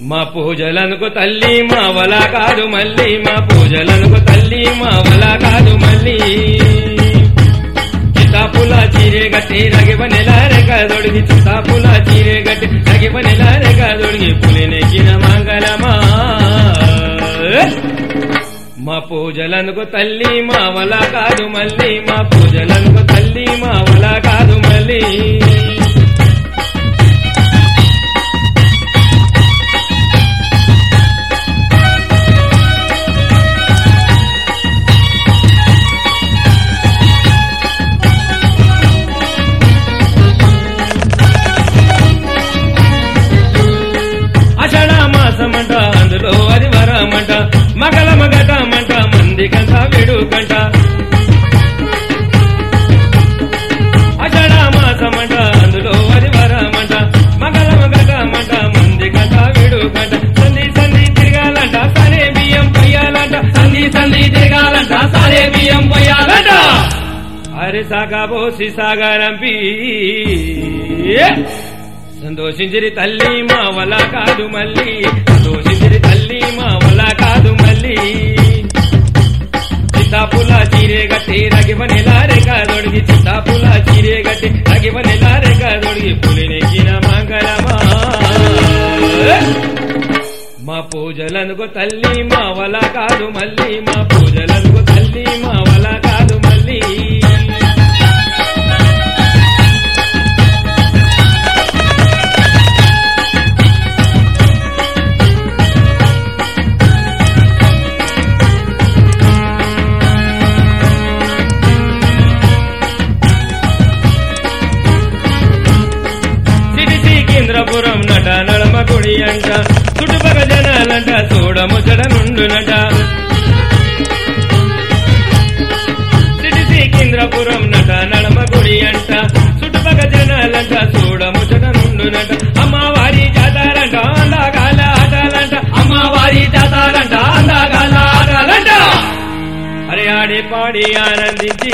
మా పూజలనుకు తల్లి మా వల కాదు మళ్ళీ మా పూజలనుకు తల్లి మా వల కాదు మళ్ళీ చిత్తాపుల చీరే గట్టి రగివ నెలారెక దొడిగి చిత్తాపుల చీరే గట్టి రగివ నెలారెక దొడిగి పులినెక్కిన మంగళమా మా పూజలనుకు తల్లి మా వల కాదు మళ్ళీ మా పూజలనుకు తల్లి మా వల కాదు మళ్ళీ అషాఢ మాసమంట అందులో అది వరమంట మగల మగటమంట మంది కంట వేడుకంట అషాఢ మాసమంట అందులో అది వరమంట మగల మగటమంట మంది కంట వేడుకంట సంధి సంధి తిరగాలంట సరే బియ్యం పొయ్యాలంట సంధి సంధి తిరగాలంట సరే బియ్యం పొయ్యాలంట అరే సాగా బోసి సాగా రంపి సంతోషించిరి తల్లి మా వల కాదు మళ్ళీ సంతోషించిరి తల్లి మా వల కాదు మళ్ళీ చిత్తాపుల చీరే గట్టి రగివ నెలారే కాదొడిగి చిత్తాపుల చీరే గట్టి రగివ నెలారే కాదొడిగి పులినెక్కిన మంగళమా మా పూజలనుకో తల్లి మా వల కాదు మళ్ళీ మా పూజలనుకో తల్లి మా వల కాదు మళ్ళీ సిరిసి కేంద్రపురం నట నడమ గుడి అంట చుట్టుపక్క జనాలంట చూడముచ్చట నుండునట సిరిసి కేంద్రపురం నట నడమ గుడి అంట చుట్టుపక్క జనాలంట చూడముచ్చట నుండునట అమ్మవారి జాతారంట అందాగాల ఆటాలంట అమ్మవారి జాతారంట అందాగాల ఆటాలంట అరే ఆడి పాడి ఆనందించి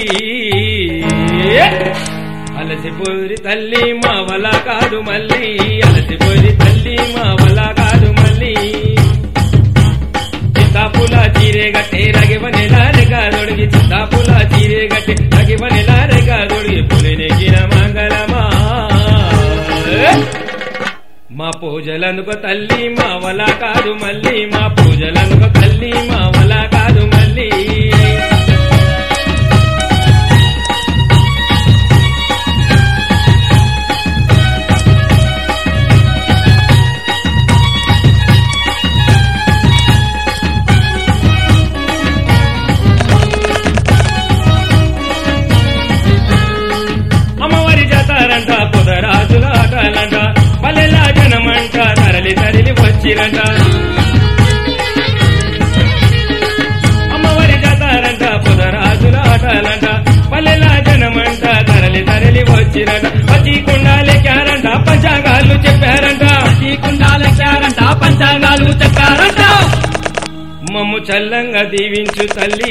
అలసిపోరి తల్లి మా వల కాదు మళ్ళీ అలసిపోరి తల్లి మా వల కాదు మళ్ళీ చిత్తాపుల చీరే గట్టి రగివ నెలారే కాదొడిగి చిత్తాపుల చీరే గట్టి రగివ నెలారే కాదొడిగి పులినెగిన మంగళమా మా పూజలనుకో తల్లి మా వల కాదు మళ్ళీ మా పూజలనుకో తల్లి మా వల కాదు మళ్ళీ అమ్మవారి జాతారంట పొదరాజుల ఆటలంట పల్లెలా జనమంట తరలి తరలి వచ్చిరంట అమ్మవారి జాతారంట పొదరాజుల ఆటలంట పల్లెలా జనమంట తరలి తరలి వచ్చిరంట పచ్చి కుండాలెక్కారంట పంచాంగాలు చెప్పారంట ఈ కుండాలెక్కారంట పంచాంగాలు చెప్పారంట మమ్ము చల్లంగా దీవించు తల్లి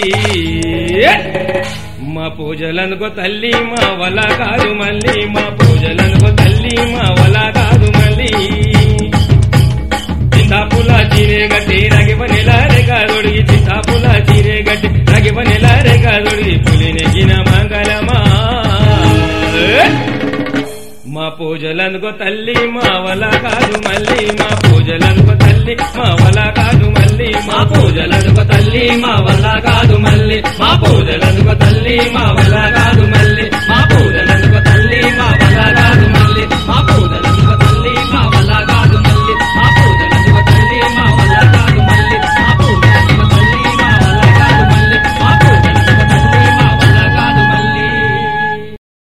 మా పూజలనుకో తల్లి మా వల కాదు మళ్ళీ మా పూజలనుకో తల్లి మా వల కాదు మళ్ళీ చింతాపుల చీరే గట్టి రగివ నెలారే కాదొడిగి చింతాపుల చీరే గట్టి రగివ నెలారే కాదొడిగి పులినెగిన మంగళమా మా పూజలనుకో తల్లి మా వల కాదు మళ్ళీ మా పూజలనుకో తల్లి మా వల కాదు మళ్ళీ మా పూజలనుక తల్లి మా వల్ల కాదు మళ్ళీ మా పూజలనుక తల్లి మా వల్ల కాదు మళ్ళీ మా పూజల